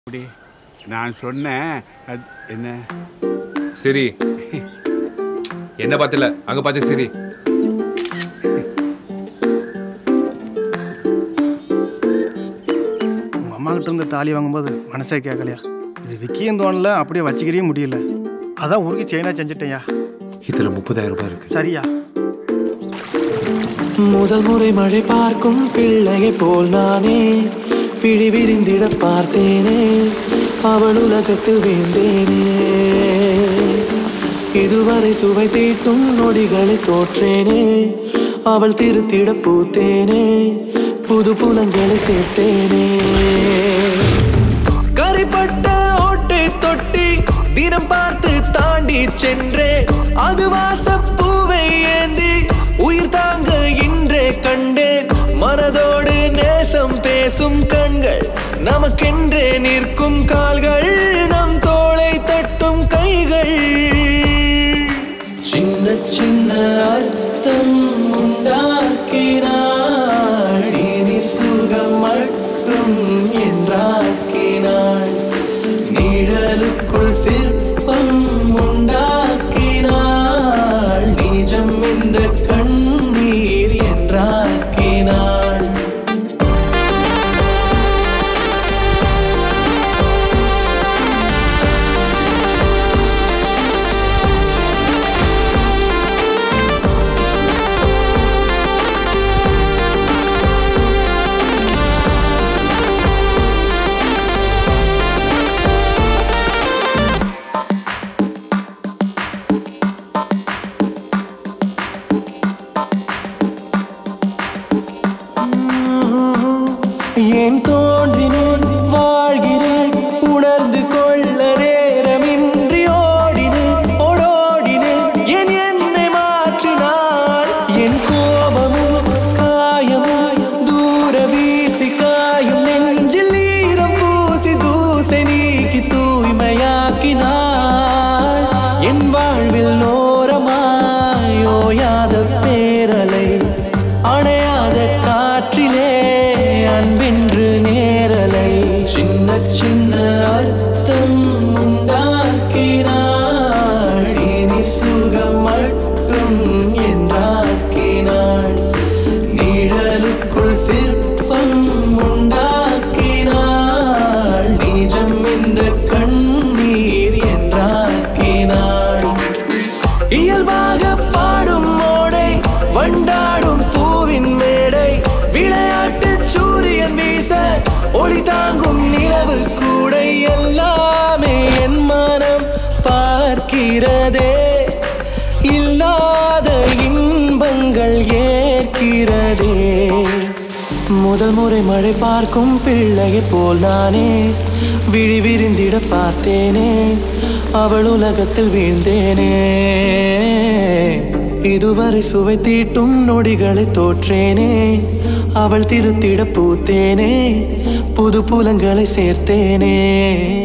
அப்படி நான் சொன்னேன் அது என்ன சரி என்ன பார்த்தல அங்க பார்த்து சரி உங்கள் அம்மா கிட்ட இருந்து தாலி வாங்கும்போது மனசே கேட்கலையா இது விற்கியும் தோணல அப்படியே வச்சுக்கிறே முடியல அதான் உருக்கி செயினாக செஞ்சுட்டேன்யா இதுல முப்பதாயிரம் ரூபாய் இருக்கு சரியா முதல் முறை மழை பார்க்கும் பிள்ளையை போல் நானே விழி விரிந்திட பார்த்தேனே அவள் உலகத்தில் வேண்டேனே இதுவரை சுவை தீட்டும் நொடிகளை தோற்றேனே அவள் திருத்திட பூத்தேனே புது புலங்களை சேர்த்தேனே கரிப்பட்ட ஓட்டை தொட்டி தினம் பார்த்து தாண்டி சென்றே அது வாசப்பூவை ஏந்தி உயிர் தாங்க இன்றே கண்டேன் மனதோடு நேசம் பேசும் கண்கள் நமக்கென்றே நிற்கும் கால்கள் நம் தோளை தட்டும் கைகள் சின்ன சின்ன அர்த்தம் உண்டாக்கினாள் இனி சுகம் மட்டும் என்றாக்கினாள் நிழலுக்குள் சிற்பம் உண்டாக்கினாள் நிஜம் இந்த கண்ணீர் என்றாக்கினாள் ஏன் தோன்றினேன் வாழ்கிறேன் உணர்ந்து கொள்ள நேரமின்றி ஓடினேன் ஓடோடினேன் என் என்னை மாற்றினாள் என் கோபமும் காயமும் தூர வீசி காயும் நெஞ்சில் ஈரம் பூசி தூசை நீக்கி தூய்மையாக்கினாள் என் வாழ்வில் ஓரமாய் ஓயாத பேரலை அணையாத காற்றிலே அன்பென்று நேரலை சின்ன சின்ன அர்த்தம் உண்டாக்கினாள் இனி சுகம் மட்டும் என்றாக்கினாள் நிழலுக்குள் சிற்பம் உண்டாக்கினாள் நிஜம் இந்த கண்ணீர் என்றாக்கினாள் இயல்பாக பாடும் மோடை வண்டாடும் பூவின் மேடை விளையாட்டு சூரியன் வீச ஒளி தாங்கும் நிலவு கூடை எல்லாமே என் மனம் பார்க்கிறதே இல்லாத இன்பங்கள் ஏற்கிறதே முதல் முறை மழை பார்க்கும் பிள்ளையை போல் நானே விழி விரிந்திட பார்த்தேனே அவள் உலகத்தில் வீழ்ந்தேனே இதுவரை சுவை தீட்டும் நொடிகளை தோற்றேனே அவள் திருத்திட பூத்தேனே புது புலங்களை சேர்த்தேனே